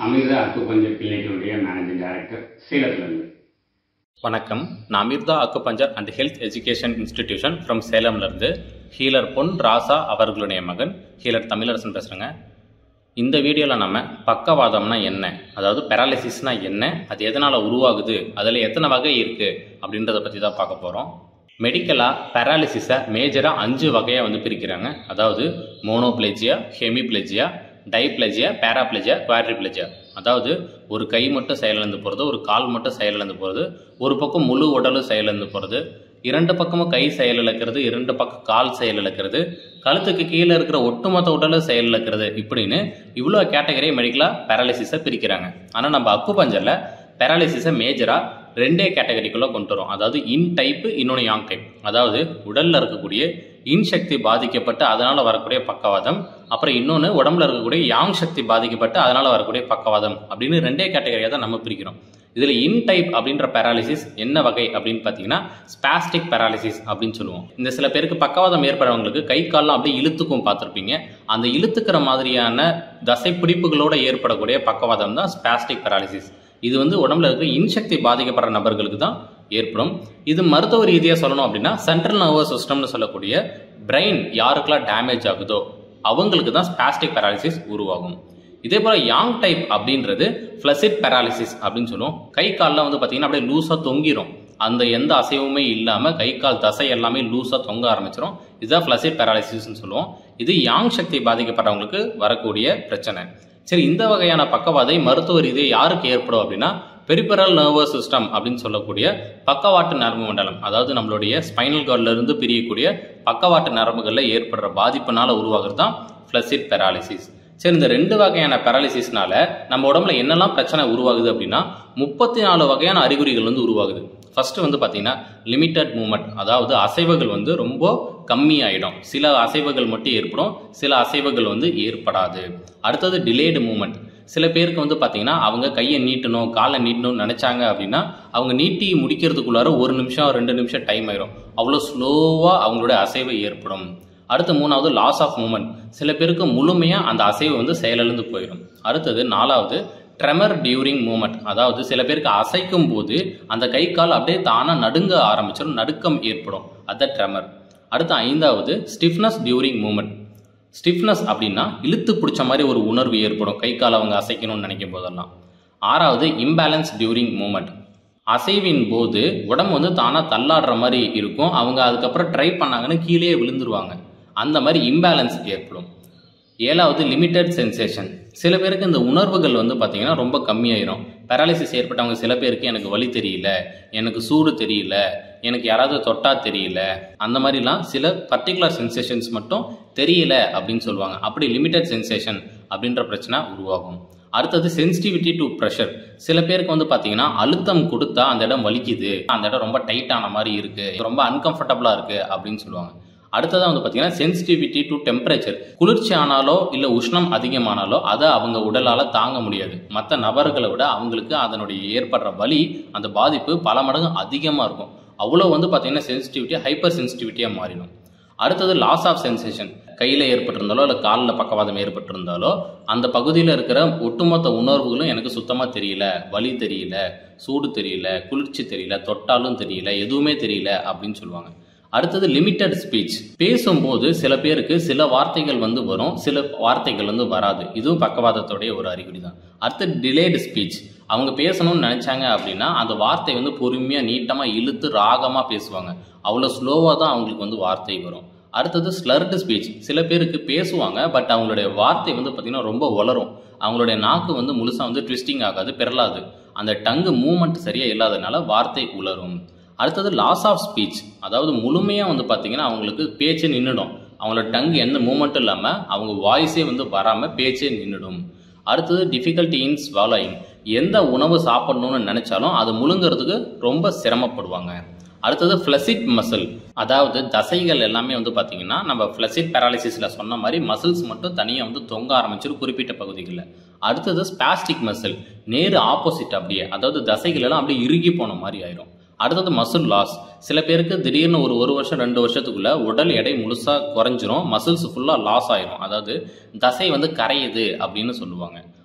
Amrita acupuncture கிளினிக்கினுடைய managing director சேலத்திலிருந்து வணக்கம் நான் Amirtha acupuncture and health education institution from சேலம்லேருந்து ஹீலர் பொன் ராசா அவர்களுடைய மகன் ஹீலர் தமிழரசன் பேசுகிறேங்க இந்த வீடியோவில் நம்ம பக்கவாதம்னா என்ன அதாவது பெராலிசிஸ்னா என்ன அது எதனால் உருவாகுது அதில் எத்தனை வகை இருக்குது அப்படின்றத பற்றி தான் பார்க்க போகிறோம் மெடிக்கலாக பெராலிசிஸை மேஜராக அஞ்சு வகையாக வந்து பிரிக்கிறாங்க அதாவது மோனோப்ளேஜியா ஹெமிப்ளேஜியா டைப்ளேஜியா பேராப்ளேஜியா குவாட்ரிப்ளேஜியா அதாவது ஒரு கை மட்டும் செயலிழந்து போகிறது ஒரு கால் மட்டும் செயலிழந்து போகிறது ஒரு பக்கம் முழு உடலும் செயலிழந்து போகிறது இரண்டு பக்கமும் கை செயலிழக்கிறது இரண்டு பக்கம் கால் செயலிழக்கிறது கழுத்துக்கு கீழே இருக்கிற ஒட்டுமொத்த உடலும் செயலிழக்கிறது இப்படின்னு இவ்வளோ கேட்டகரி மெடிக்கலாக பேராலிசிஸை பிரிக்கிறாங்க ஆனால் நம்ம அக்குபஞ்சரில் பேராலிசிஸை மேஜராக ரெண்டே கேட்டகரிக்குள்ளே கொண்டு வரும் அதாவது இன் டைப்பு இன்னொன்று யாங் டைப் அதாவது உடலில் இருக்கக்கூடிய இன் சக்தி பாதிக்கப்பட்டு அதனால் வரக்கூடிய பக்கவாதம் அப்புறம் இன்னொன்று உடம்புல இருக்கக்கூடிய யாங் சக்தி பாதிக்கப்பட்டு அதனால் வரக்கூடிய பக்கவாதம் அப்படின்னு ரெண்டே கேட்டகரியாக தான் நம்ம பிரிக்கிறோம் இதில் இன் டைப் அப்படின்ற பேராலிசிஸ் என்ன வகை அப்படின்னு பார்த்தீங்கன்னா ஸ்பாஸ்டிக் பேராலிசிஸ் அப்படின்னு சொல்லுவோம் இந்த சில பேருக்கு பக்கவாதம் ஏற்படுறவங்களுக்கு கை கால்லாம் அப்படியே இழுத்துக்கும் பார்த்துருப்பீங்க அந்த இழுத்துக்கிற மாதிரியான தசை பிடிப்புகளோட ஏற்படக்கூடிய பக்கவாதம் தான் ஸ்பாஸ்டிக் பேராலிசிஸ் இது வந்து உடம்புல இருக்க இன்சக்தி பாதிக்கப்படுற நபர்களுக்கு தான் ஏற்படும் இது மருத்துவ ரீதியாக சொல்லணும் அப்படின்னா சென்ட்ரல் நர்வஸ் சிஸ்டம்னு சொல்லக்கூடிய பிரெயின் யாருக்கெல்லாம் டேமேஜ் ஆகுதோ அவங்களுக்கு தான் ஸ்பாஸ்டிக் பேராலிசிஸ் உருவாகும் இதே போல் யாங் டைப் அப்படின்றது ஃப்ளசிட் பேராலிசிஸ் அப்படின்னு சொல்லுவோம் கை காலில் வந்து பார்த்தீங்கன்னா அப்படியே லூஸாக தொங்கிரும் அந்த எந்த அசைவுமே இல்லாமல் கை கால் தசை எல்லாமே லூஸாக தொங்க ஆரம்பிச்சிடும் இதுதான் ஃப்ளசிட் பேராலிசிஸ்னு சொல்லுவோம் இது யாங் சக்தி பாதிக்கப்படுறவங்களுக்கு வரக்கூடிய பிரச்சனை சரி இந்த வகையான பக்கவாதை மருத்துவ ரீதியாக யாருக்கு ஏற்படும் அப்படின்னா பெரிபரல் நர்வஸ் சிஸ்டம் அப்படின்னு சொல்லக்கூடிய பக்கவாட்டு நரம்பு மண்டலம் அதாவது நம்மளுடைய ஸ்பைனல் கார்டில் இருந்து பிரியக்கூடிய பக்கவாட்டு நரம்புகளில் ஏற்படுற பாதிப்புனால உருவாகிறது தான் ஃப்ளசிட் பெராலிசிஸ் சரி இந்த ரெண்டு வகையான பெராலிசிஸ்னால நம்ம உடம்புல என்னெல்லாம் பிரச்சனை உருவாகுது அப்படின்னா முப்பத்தி நாலு வகையான அறிகுறிகள் வந்து உருவாகுது ஃபர்ஸ்ட் வந்து பார்த்தீங்கன்னா லிமிட்டட் மூமெண்ட் அதாவது அசைவுகள் வந்து ரொம்ப கம்மியாயிடும் சில அசைவுகள் மட்டும் ஏற்படும் சில அசைவுகள் வந்து ஏற்படாது அடுத்தது டிலேடு மூமெண்ட் சில பேருக்கு வந்து பார்த்தீங்கன்னா அவங்க கையை நீட்டணும் காலை நீட்டணும்னு நினச்சாங்க அப்படின்னா அவங்க நீட்டி முடிக்கிறதுக்குள்ளார ஒரு நிமிஷம் ரெண்டு நிமிஷம் டைம் ஆயிரும் அவ்வளோ ஸ்லோவாக அவங்களோட அசைவு ஏற்படும் அடுத்து மூணாவது லாஸ் ஆஃப் மூமெண்ட் சில பேருக்கு முழுமையாக அந்த அசைவு வந்து செயலிழந்து போயிடும் அடுத்தது நாலாவது ட்ரெமர் டியூரிங் மூமெண்ட் அதாவது சில பேருக்கு அசைக்கும் போது அந்த கை கால் அப்படியே தானாக நடுங்க ஆரம்பிச்சிடும் நடுக்கம் ஏற்படும் அது ட்ரெமர் அடுத்து ஐந்தாவது ஸ்டிஃப்னஸ் டியூரிங் மூமெண்ட் ஸ்டிஃப்னஸ் அப்படின்னா இழுத்து பிடிச்ச மாதிரி ஒரு உணர்வு ஏற்படும் கை கால் அவங்க அசைக்கணும்னு நினைக்கும் போதெல்லாம் ஆறாவது இம்பேலன்ஸ் டியூரிங் மூமெண்ட் அசைவின் போது உடம்பு வந்து தானாக தள்ளாடுற மாதிரி இருக்கும் அவங்க அதுக்கப்புறம் ட்ரை பண்ணாங்கன்னு கீழே விழுந்துருவாங்க அந்த மாதிரி இம்பேலன்ஸ் ஏற்படும் ஏழாவது லிமிட்டட் சென்சேஷன் சில பேருக்கு இந்த உணர்வுகள் வந்து பார்த்தீங்கன்னா ரொம்ப கம்மியாயிரும் பேராலிசிஸ் ஏற்பட்டவங்க சில பேருக்கு எனக்கு வலி தெரியல எனக்கு சூடு தெரியல எனக்கு யாராவது தொட்டா தெரியல அந்த மாதிரிலாம் சில பர்டிகுலர் சென்சேஷன்ஸ் மட்டும் தெரியல அப்படின்னு சொல்லுவாங்க அப்படி லிமிட்டட் சென்சேஷன் அப்படின்ற பிரச்சனை உருவாகும் அடுத்தது சென்சிட்டிவிட்டி டு ப்ரெஷர் சில பேருக்கு வந்து பார்த்தீங்கன்னா அழுத்தம் கொடுத்தா அந்த இடம் வலிக்குது அந்த இடம் ரொம்ப டைட்டான மாதிரி இருக்கு ரொம்ப அன்கம்ஃபர்டபுளாக இருக்கு அப்படின்னு சொல்லுவாங்க அடுத்ததாக வந்து பார்த்தீங்கன்னா சென்சிட்டிவிட்டி டு டெம்பரேச்சர் குளிர்ச்சி ஆனாலோ இல்லை உஷ்ணம் அதிகமானாலோ அதை அவங்க உடலால் தாங்க முடியாது மற்ற நபர்களை விட அவங்களுக்கு அதனுடைய ஏற்படுற வலி அந்த பாதிப்பு பல மடங்கு அதிகமாக இருக்கும் அவ்வளோ வந்து பார்த்தீங்கன்னா சென்சிட்டிவிட்டி ஹைப்பர் சென்சிட்டிவிட்டியாக மாறிடும் அடுத்தது லாஸ் ஆஃப் சென்சேஷன் கையில் ஏற்பட்டிருந்தாலோ இல்லை காலில் பக்கவாதம் ஏற்பட்டிருந்தாலோ அந்த பகுதியில் இருக்கிற ஒட்டுமொத்த உணர்வுகளும் எனக்கு சுத்தமாக தெரியல வலி தெரியல சூடு தெரியல குளிர்ச்சி தெரியல தொட்டாலும் தெரியல எதுவுமே தெரியல அப்படின்னு சொல்லுவாங்க அடுத்தது லிமிட்டட் ஸ்பீச் பேசும்போது சில பேருக்கு சில வார்த்தைகள் வந்து வரும் சில வார்த்தைகள் வந்து வராது இதுவும் பக்கவாதத்தோடைய ஒரு அறிகுறி தான் அடுத்து டிலேடு ஸ்பீச் அவங்க பேசணும்னு நினச்சாங்க அப்படின்னா அந்த வார்த்தை வந்து பொறுமையாக நீட்டமாக இழுத்து ராகமாக பேசுவாங்க அவ்வளோ ஸ்லோவாக தான் அவங்களுக்கு வந்து வார்த்தை வரும் அடுத்தது ஸ்லர்டு ஸ்பீச் சில பேருக்கு பேசுவாங்க பட் அவங்களுடைய வார்த்தை வந்து பார்த்திங்கன்னா ரொம்ப வளரும் அவங்களுடைய நாக்கு வந்து முழுசாக வந்து ட்விஸ்டிங் ஆகாது பெறலாது அந்த டங்கு மூமெண்ட் சரியாக இல்லாதனால வார்த்தை உளரும் அடுத்தது லாஸ் ஆஃப் ஸ்பீச் அதாவது முழுமையாக வந்து பார்த்தீங்கன்னா அவங்களுக்கு பேச்சு நின்றுடும் அவங்களோட டங்கு எந்த மூமெண்ட்டும் இல்லாமல் அவங்க வாய்ஸே வந்து வராமல் பேச்சே நின்றுடும் அடுத்தது டிஃபிகல்ட்டி இன் ஸ்வாலோயிங் எந்த உணவு சாப்பிடணும்னு நினச்சாலும் அது முழுங்கிறதுக்கு ரொம்ப சிரமப்படுவாங்க அடுத்தது ஃப்ளசிட் மசில் அதாவது தசைகள் எல்லாமே வந்து பார்த்தீங்கன்னா நம்ம ஃப்ளசிட் பேராலிசிஸில் சொன்ன மாதிரி மசில்ஸ் மட்டும் தனியாக வந்து தொங்க ஆரம்பிச்சிடும் குறிப்பிட்ட பகுதிகளில் அடுத்தது ஸ்பாஸ்டிக் மசில் நேரு ஆப்போசிட் அப்படியே அதாவது தசைகள் எல்லாம் அப்படியே இறுகி போன மாதிரி ஆயிரும் அடுத்தது மசில் லாஸ் சில பேருக்கு திடீர்னு ஒரு ஒரு வருஷம் ரெண்டு வருஷத்துக்குள்ள உடல் எடை முழுசாக குறைஞ்சிரும் மசில்ஸ் ஃபுல்லாக லாஸ் ஆயிரும் அதாவது தசை வந்து கரையுது அப்படின்னு சொல்லுவாங்க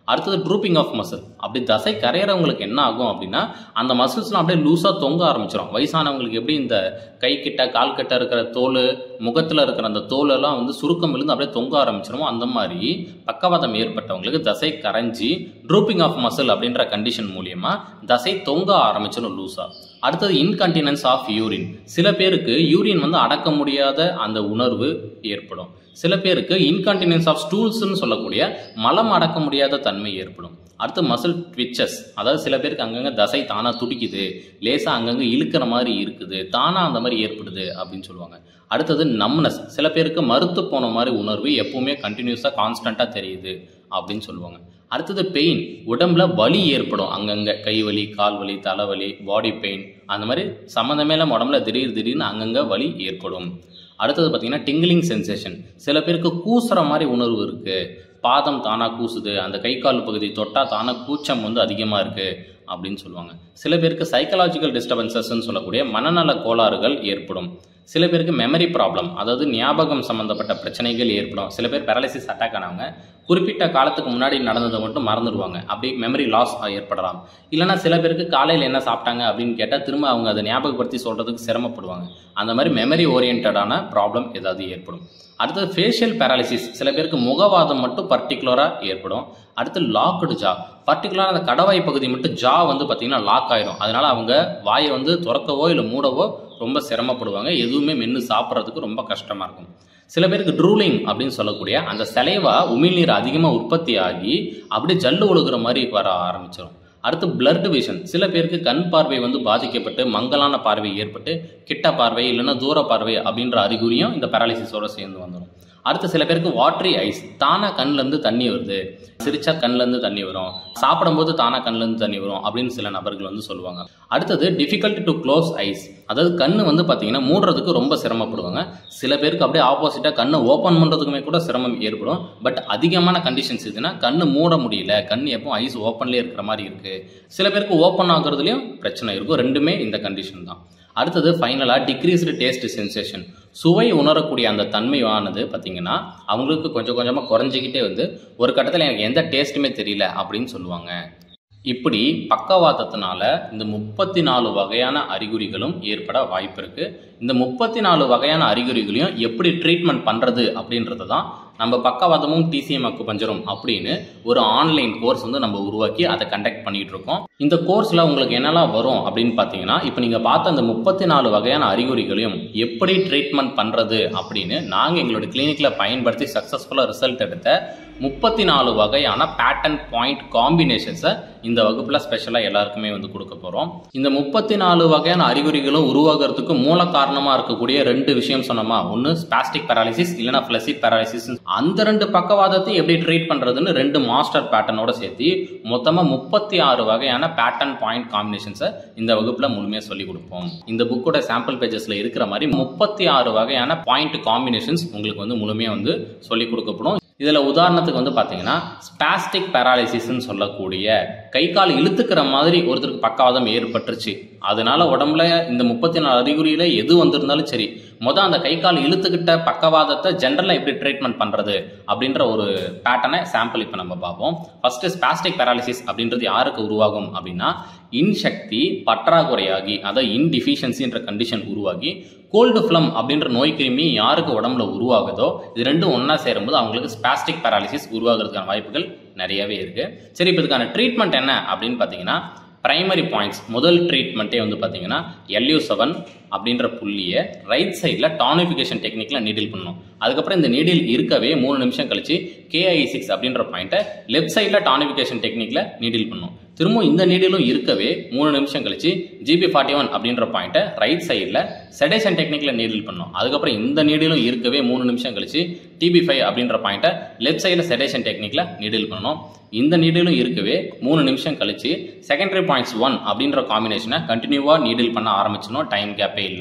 அடுத்தது ட்ரூப்பிங் ஆஃப் மசில் அப்படி தசை கரையிறவங்களுக்கு என்ன ஆகும் அப்படின்னா அந்த மசில்ஸ்லாம் அப்படியே லூஸாக தொங்க ஆரம்பிச்சிடும் வயசானவங்களுக்கு எப்படி இந்த கை கிட்ட கால் கிட்ட இருக்கிற தோல் முகத்தில் இருக்கிற அந்த தோல் எல்லாம் வந்து சுருக்கம் விழுந்து அப்படியே தொங்க ஆரம்பிச்சிடும் அந்த மாதிரி பக்கவாதம் ஏற்பட்டவங்களுக்கு தசை கரைஞ்சி ட்ரூப்பிங் ஆஃப் மசில் அப்படின்ற கண்டிஷன் மூலியமா தசை தொங்க ஆரம்பிச்சிடும் லூஸாக அடுத்தது இன்கண்டினன்ஸ் ஆஃப் யூரின் சில பேருக்கு யூரின் வந்து அடக்க முடியாத அந்த உணர்வு ஏற்படும் சில பேருக்கு இன்கண்டினன்ஸ் ஆஃப் ஸ்டூல்ஸ்னு சொல்லக்கூடிய மலம் அடக்க முடியாத தன்மை ஏற்படும் அடுத்து மசில் ட்விச்சஸ் அதாவது சில பேருக்கு அங்கங்கே தசை தானாக துடிக்குது லேசாக அங்கங்கே இழுக்கிற மாதிரி இருக்குது தானாக அந்த மாதிரி ஏற்படுது அப்படின்னு சொல்லுவாங்க அடுத்தது நம்னஸ் சில பேருக்கு மறுத்து போன மாதிரி உணர்வு எப்பவுமே கண்டினியூஸாக கான்ஸ்டண்ட்டாக தெரியுது அப்படின்னு சொல்லுவாங்க அடுத்தது பெயின் உடம்புல வலி ஏற்படும் அங்கங்கே கை வலி கால் வலி தலைவலி பாடி பெயின் அந்த மாதிரி சம்மந்தமே இல்லாம உடம்புல திடீர் திடீர்னு அங்கங்கே வலி ஏற்படும் அடுத்தது பார்த்தீங்கன்னா டிங்கிலிங் சென்சேஷன் சில பேருக்கு கூசுற மாதிரி உணர்வு இருக்குது பாதம் தானாக கூசுது அந்த கை கால் பகுதி தொட்டால் தானாக கூச்சம் வந்து அதிகமாக இருக்குது அப்படின்னு சொல்லுவாங்க சில பேருக்கு சைக்கலாஜிக்கல் டிஸ்டர்பன்சஸ்ன்னு சொல்லக்கூடிய மனநல கோளாறுகள் ஏற்படும் சில பேருக்கு மெமரி ப்ராப்ளம் அதாவது ஞாபகம் சம்மந்தப்பட்ட பிரச்சனைகள் ஏற்படும் சில பேர் பேரலிசிஸ் அட்டாக் ஆனவங்க குறிப்பிட்ட காலத்துக்கு முன்னாடி நடந்ததை மட்டும் மறந்துடுவாங்க அப்படி மெமரி லாஸ் ஏற்படலாம் இல்லைனா சில பேருக்கு காலையில் என்ன சாப்பிட்டாங்க அப்படின்னு கேட்டால் திரும்ப அவங்க அதை ஞாபகப்படுத்தி சொல்கிறதுக்கு சிரமப்படுவாங்க அந்த மாதிரி மெமரி ஓரியன்டான ப்ராப்ளம் ஏதாவது ஏற்படும் அடுத்தது ஃபேஷியல் பேராலிசிஸ் சில பேருக்கு முகவாதம் மட்டும் பர்டிகுலராக ஏற்படும் அடுத்து லாக்டு ஜா பர்டிகுலராக அந்த கடவாய் பகுதி மட்டும் ஜா வந்து பார்த்திங்கன்னா லாக் ஆயிடும் அதனால அவங்க வாயை வந்து திறக்கவோ இல்லை மூடவோ ரொம்ப சிரமப்படுவாங்க எதுவுமே மென்று சாப்பிட்றதுக்கு ரொம்ப கஷ்டமாக இருக்கும் சில பேருக்கு ட்ரூலிங் அப்படின்னு சொல்லக்கூடிய அந்த செலைவா உமிழ்நீர் அதிகமாக உற்பத்தி ஆகி அப்படியே ஜல்லு ஒழுகுற மாதிரி வர ஆரம்பிச்சிடும் அடுத்து பிளட் விஷன் சில பேருக்கு கண் பார்வை வந்து பாதிக்கப்பட்டு மங்கலான பார்வை ஏற்பட்டு கிட்ட பார்வை இல்லைன்னா தூர பார்வை அப்படின்ற அறிகுறியும் இந்த பேராலிசிஸோட சேர்ந்து வந்துடும் அடுத்து சில பேருக்கு வாட்ரி ஐஸ் தானா கண்ணுல இருந்து தண்ணி வருது சிரிச்சா கண்ணுல இருந்து தண்ணி வரும் சாப்பிடும்போது தானா கண்ணுல இருந்து தண்ணி வரும் அப்படின்னு சில நபர்கள் வந்து சொல்லுவாங்க அடுத்தது டிஃபிகல்ட் டு க்ளோஸ் ஐஸ் அதாவது கண்ணு வந்து பார்த்தீங்கன்னா மூடுறதுக்கு ரொம்ப சிரமப்படுவாங்க சில பேருக்கு அப்படியே ஆப்போசிட்டாக கண்ணை ஓப்பன் பண்ணுறதுக்குமே கூட சிரமம் ஏற்படும் பட் அதிகமான கண்டிஷன்ஸ் இதுன்னா கண்ணு மூட முடியல கண் எப்போ ஐஸ் ஓப்பன்லேயே இருக்கிற மாதிரி இருக்கு சில பேருக்கு ஓப்பன் ஆகுறதுலையும் பிரச்சனை இருக்கும் ரெண்டுமே இந்த கண்டிஷன் தான் அடுத்தது ஃபைனலாக டிக்ரீஸ்டு டேஸ்ட் சென்சேஷன் சுவை உணரக்கூடிய அந்த தன்மையானது பார்த்தீங்கன்னா அவங்களுக்கு கொஞ்சம் கொஞ்சமாக குறைஞ்சிக்கிட்டே வந்து ஒரு கட்டத்தில் எனக்கு எந்த டேஸ்ட்டுமே தெரியல அப்படின்னு சொல்லுவாங்க இப்படி பக்கவாதத்தினால இந்த முப்பத்தி நாலு வகையான அறிகுறிகளும் ஏற்பட வாய்ப்பு இருக்கு இந்த முப்பத்தி நாலு வகையான அறிகுறிகளையும் எப்படி ட்ரீட்மெண்ட் பண்றது அப்படின்றது தான் நம்ம பக்கவாதமும் டிசிஎம் அக்குபஞ்சரும் அப்படின்னு ஒரு ஆன்லைன் கோர்ஸ் வந்து நம்ம உருவாக்கி அதை கண்டக்ட் பண்ணிட்டு இருக்கோம் இந்த கோர்ஸ்ல உங்களுக்கு என்னெல்லாம் வரும் அப்படின்னு பார்த்தீங்கன்னா இப்போ நீங்க பார்த்த அந்த முப்பத்தி நாலு வகையான அறிகுறிகளையும் எப்படி ட்ரீட்மெண்ட் பண்றது அப்படின்னு நாங்கள் எங்களோட கிளினிக்ல பயன்படுத்தி சக்சஸ்ஃபுல்லாக ரிசல்ட் எடுத்த முப்பத்தி நாலு வகையான பேட்டன் பாயிண்ட் காம்பினேஷன்ஸை இந்த வகுப்பில் ஸ்பெஷலாக எல்லாருக்குமே வந்து கொடுக்க போகிறோம் இந்த முப்பத்தி நாலு வகையான அறிகுறிகளும் உருவாகிறதுக்கு மூல காரணமாக இருக்கக்கூடிய ரெண்டு விஷயம் சொன்னோமா ஒன்று ஸ்பாஸ்டிக் பேராலிசிஸ் இல்லைனா ஃபிளசிட் பேராலிசிஸ் அந்த ரெண்டு பக்கவாதத்தை எப்படி ட்ரீட் பண்ணுறதுன்னு ரெண்டு மாஸ்டர் பேட்டர்னோட சேர்த்து மொத்தமாக முப்பத்தி ஆறு வகையான பேட்டன் பாயிண்ட் காம்பினேஷன்ஸை இந்த வகுப்பில் முழுமையாக சொல்லிக் கொடுப்போம் இந்த புக்கோட சாம்பிள் பேஜஸில் இருக்கிற மாதிரி முப்பத்தி ஆறு வகையான பாயிண்ட் காம்பினேஷன்ஸ் உங்களுக்கு வந்து முழுமையாக வந்து சொல்லிக் கொடுக்கப்படும் இதில் உதாரணத்துக்கு வந்து பார்த்தீங்கன்னா ஸ்பாஸ்டிக் பேராலிசிஸ்ன்னு சொல்லக்கூடிய கை கால் இழுத்துக்கிற மாதிரி ஒருத்தருக்கு பக்கவாதம் ஏற்பட்டுருச்சு அதனால உடம்புல இந்த முப்பத்தி நாலு அறிகுறியில எது வந்திருந்தாலும் சரி மொதல் அந்த கை கால் இழுத்துக்கிட்ட பக்கவாதத்தை ஜென்ரலாக எப்படி ட்ரீட்மெண்ட் பண்ணுறது அப்படின்ற ஒரு பேட்டர்னை சாம்பிள் இப்போ நம்ம பார்ப்போம் ஃபர்ஸ்ட் ஸ்பாஸ்டிக் பேராலிசிஸ் அப்படின்றது யாருக்கு உருவாகும் அப்படின்னா இன்சக்தி பற்றாக்குறையாகி அதாவது இன்டிஃபிஷியன்சின்ற கண்டிஷன் உருவாகி கோல்டு ஃப்ளம் அப்படின்ற நோய் கிருமி யாருக்கு உடம்புல உருவாகுதோ இது ரெண்டும் ஒன்றா சேரும்போது அவங்களுக்கு ஸ்பாஸ்டிக் பேராலிசிஸ் உருவாகிறதுக்கான வாய்ப்புகள் நிறையவே இருக்கு சரி இப்போ இதுக்கான ட்ரீட்மெண்ட் என்ன அப்படின்னு பார்த்தீங்கன்னா பிரைமரி பாயிண்ட்ஸ் முதல் ட்ரீட்மெண்ட்டே வந்து பார்த்தீங்கன்னா எல்யூ செவன் அப்படின்ற புள்ளியை ரைட் சைடில் டானிஃபிகேஷன் டெக்னிக்கில் நீடில் பண்ணணும் அதுக்கப்புறம் இந்த நீடில் இருக்கவே மூணு நிமிஷம் கழிச்சு கேஐ சிக்ஸ் அப்படின்ற பாயிண்ட்டை லெஃப்ட் சைடில் டானிஃபிகேஷன் டெக்னிக்கில் நீடில் பண்ணணும் திரும்பவும் இந்த நீடிலும் இருக்கவே மூணு நிமிஷம் கழிச்சு ஜிபி ஃபார்ட்டி ஒன் அப்படின்ற பாயிண்ட்டை ரைட் சைடில் செடேஷன் டெக்னிக்கில் நீடில் பண்ணணும் அதுக்கப்புறம் இந்த நீடிலும் இருக்கவே மூணு நிமிஷம் கழிச்சு டிபி ஃபைவ் அப்படின்ற பாயிண்ட்டை லெஃப்ட் சைடில் செடேஷன் டெக்னிக்கில் நீடில் பண்ணணும் இந்த நீடிலும் இருக்கவே மூணு நிமிஷம் கழிச்சு செகண்டரி பாயிண்ட்ஸ் ஒன் அப்படின்ற காம்பினேஷனை கண்டினியூவாக நீடில் பண்ண ஆரம்பிச்சணும் டைம் கேப்பே இல்லாமல்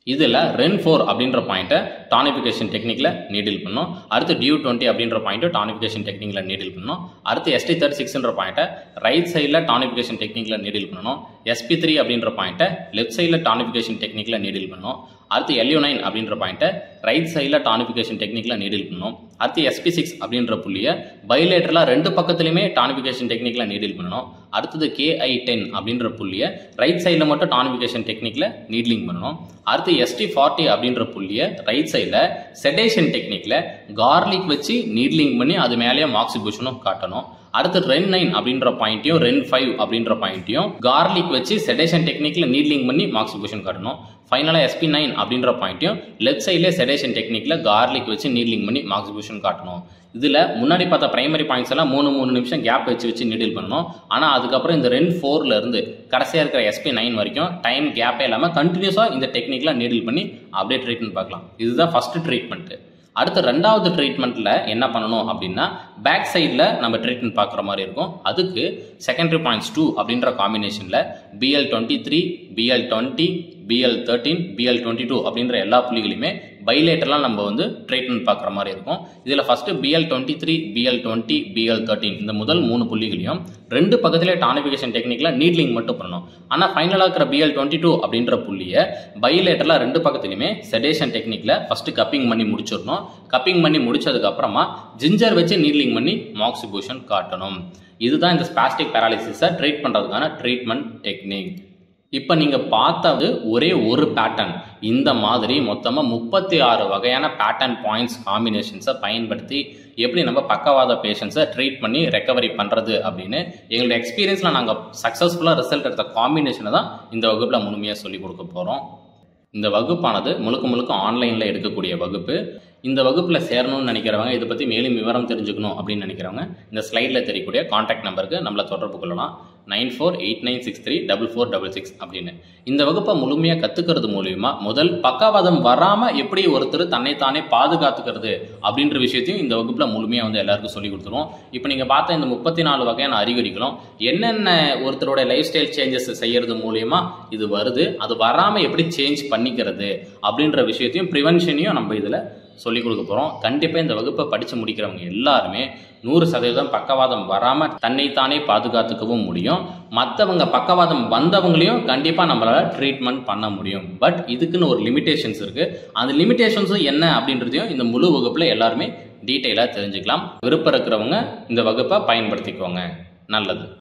இதில் ரென் ஃபோர் அப்படின்ற பாயிண்ட்டை டானிஃபிகேஷன் டெக்னிக்கில் நீடில் பண்ணோம் அடுத்து டியூ டுவெண்ட்டி அப்படின்ற பாயிண்ட்டை டானிஃபிகேஷன் டெக்னிக்கில் நீடில் பண்ணோம் அடுத்து எஸ்டி தேர்ட்டி சிக்ஸ்ன்ற பாயிண்ட்டை ரைட் சைடில் டானிஃபிகேஷன் டெக்னிக்கில் நீடில் பண்ணணும் எஸ்பி த்ரீ அப்படின்ற பாயிண்ட்டை லெஃப்ட் சைடில் டானிஃபிகேஷன் டெக்னிக்கில் நீடில் பண்ணணும் அடுத்து எல்யூ நைன் அப்படின்ற பாயிண்ட்டை ரைட் சைடில் டானிஃபிகேஷன் டெக்னிக்கில் நீடில் பண்ணணும் அடுத்து எஸ்பி சிக்ஸ் அப்படின்ற புள்ளியை பைலேட்டரலாக ரெண்டு பக்கத்துலையுமே டானிஃபிகேஷன் டெக்னிக்கில் நீடில் பண்ணணும் அடுத்தது கேஐ டென் அப்படின்ற புள்ளியை ரைட் சைடில் மட்டும் டானிஃபிகேஷன் டெக்னிக்கில் நீட்லிங் பண்ணணும் அடுத்து எஸ்டி ஃபார்ட்டி அப்படின்ற புள்ளியை ரைட் சைடில் செடேஷன் டெக்னிக்கில் கார்லிக் வச்சு நீட்லிங் பண்ணி அது மேலேயே மாக்சிபூஷனும் காட்டணும் அடுத்து ரென் நைன் அப்படின்ற பாயிண்ட்டையும் ரென் ஃபைவ் அப்படின்ற பாயிண்ட்டையும் கார்லிக் வச்சு செடேஷன் டெக்னிக்கில் நீட்லிங் பண்ணி மாக்சிபூஷன் காட்டணும் ஃபைனலாக எஸ்பி நைன் அப்படின்ற பாயிண்ட்டையும் லெஃப்ட் சைட்லேயே செடேஷன் டெக்னிக்கில் கார்லிக் வச்சு நீட்லிங் பண்ணி மாக்சிபூஷன் காட்டணும் இதில் முன்னாடி பார்த்த பிரைமரி பாயிண்ட்ஸ் எல்லாம் மூணு மூணு நிமிஷம் கேப் வச்சு வச்சு நீடில் பண்ணணும் ஆனால் அதுக்கப்புறம் இந்த ரென் ஃபோர்ல இருந்து கடைசியாக இருக்கிற எஸ்பி நைன் வரைக்கும் டைம் கேப்பே இல்லாமல் கண்டினியூஸாக இந்த டெக்னிக்கில் நீடில் பண்ணி அப்படியே ட்ரீட்மெண்ட் பார்க்கலாம் இதுதான் ஃபர்ஸ்ட் ட்ரீட்மெண்ட்டு அடுத்து ரெண்டாவது ட்ரீட்மெண்ட்டில் என்ன பண்ணணும் அப்படின்னா பேக் சைடில் நம்ம ட்ரீட்மெண்ட் பார்க்குற மாதிரி இருக்கும் அதுக்கு செகண்டரி பாயிண்ட்ஸ் டூ அப்படின்ற காம்பினேஷனில் BL twenty three BL twenty BL thirteen BL twenty two அப்படின்ற எல்லா புள்ளிகளையுமே பைலேட்டர்லாம் நம்ம வந்து ட்ரீட்மெண்ட் பார்க்குற மாதிரி இருக்கும் இதில் first BL twenty three BL twenty BL thirteen இந்த முதல் மூணு புள்ளிகளையும் ரெண்டு பக்கத்திலே டானிஃபிகேஷன் டெக்னிக்கில் நீட்லிங் மட்டும் பண்ணணும் ஆனால் ஃபைனலாக இருக்கிற பிஎல் டுவெண்ட்டி டூ அப்படின்ற புள்ளியை பைலேட்டரில் ரெண்டு பக்கத்துலையுமே செடேஷன் டெக்னிக்கில் ஃபஸ்ட்டு கப்பிங் பண்ணி முடிச்சிடணும் கப்பிங் பண்ணி முடிச்சதுக்கு அப்புறமா ஜிஞ்சர் வச்சு நீட்லிங் பண்ணி மாக்சிபூஷன் காட்டணும் இதுதான் இந்த ஸ்பாஸ்டிக் பேராலிசிஸை ட்ரீட் பண்ணுறதுக்கான ட்ரீட்மெண்ட் டெக்னிக் இப்போ நீங்கள் பார்த்தது ஒரே ஒரு பேட்டர்ன் இந்த மாதிரி மொத்தமாக முப்பத்தி ஆறு வகையான பேட்டர்ன் பாயிண்ட்ஸ் காம்பினேஷன்ஸை பயன்படுத்தி எப்படி நம்ம பக்கவாத பேஷண்ட்ஸை ட்ரீட் பண்ணி ரெக்கவரி பண்ணுறது அப்படின்னு எங்களோட எக்ஸ்பீரியன்ஸில் நாங்கள் சக்ஸஸ்ஃபுல்லாக ரிசல்ட் எடுத்த காம்பினேஷனை தான் இந்த வகுப்பில் முழுமையாக சொல்லிக் கொடுக்க போகிறோம் இந்த வகுப்பானது முழுக்க முழுக்க ஆன்லைனில் எடுக்கக்கூடிய வகுப்பு இந்த வகுப்பில் சேரணும்னு நினைக்கிறவங்க இதை பற்றி மேலும் விவரம் தெரிஞ்சுக்கணும் அப்படின்னு நினைக்கிறவங்க இந்த ஸ்லைடில் தெரியக்கூடிய காண்டாக்ட் நம்பருக்கு நம்மளை தொடர்பு கொள்ளலாம் nine four eight nine six three double four double six அப்படின்னு இந்த வகுப்பை முழுமையாக கற்றுக்கிறது மூலியமா முதல் பக்கவாதம் வராமல் எப்படி ஒருத்தர் தன்னைத்தானே பாதுகாத்துக்கிறது அப்படின்ற விஷயத்தையும் இந்த வகுப்பில் முழுமையாக வந்து எல்லாருக்கும் சொல்லி கொடுத்துருவோம் இப்போ நீங்கள் பார்த்த இந்த முப்பத்தி நாலு வகையான அறிகுறிகளும் என்னென்ன ஒருத்தரோட லைஃப் ஸ்டைல் சேஞ்சஸ் செய்யறது மூலியமா இது வருது அது வராமல் எப்படி சேஞ்ச் பண்ணிக்கிறது அப்படின்ற விஷயத்தையும் ப்ரிவென்ஷனையும் நம்ம இதில் சொல்லிக் கொடுக்க போகிறோம் கண்டிப்பாக இந்த வகுப்பை படித்து முடிக்கிறவங்க எல்லாருமே நூறு சதவீதம் பக்கவாதம் வராமல் தன்னைத்தானே பாதுகாத்துக்கவும் முடியும் மற்றவங்க பக்கவாதம் வந்தவங்களையும் கண்டிப்பாக நம்மளால் ட்ரீட்மெண்ட் பண்ண முடியும் பட் இதுக்குன்னு ஒரு லிமிடேஷன்ஸ் இருக்குது அந்த லிமிடேஷன்ஸும் என்ன அப்படின்றதையும் இந்த முழு வகுப்பில் எல்லாருமே டீட்டெயிலாக தெரிஞ்சுக்கலாம் விருப்பம் இருக்கிறவங்க இந்த வகுப்பை பயன்படுத்திக்கோங்க நல்லது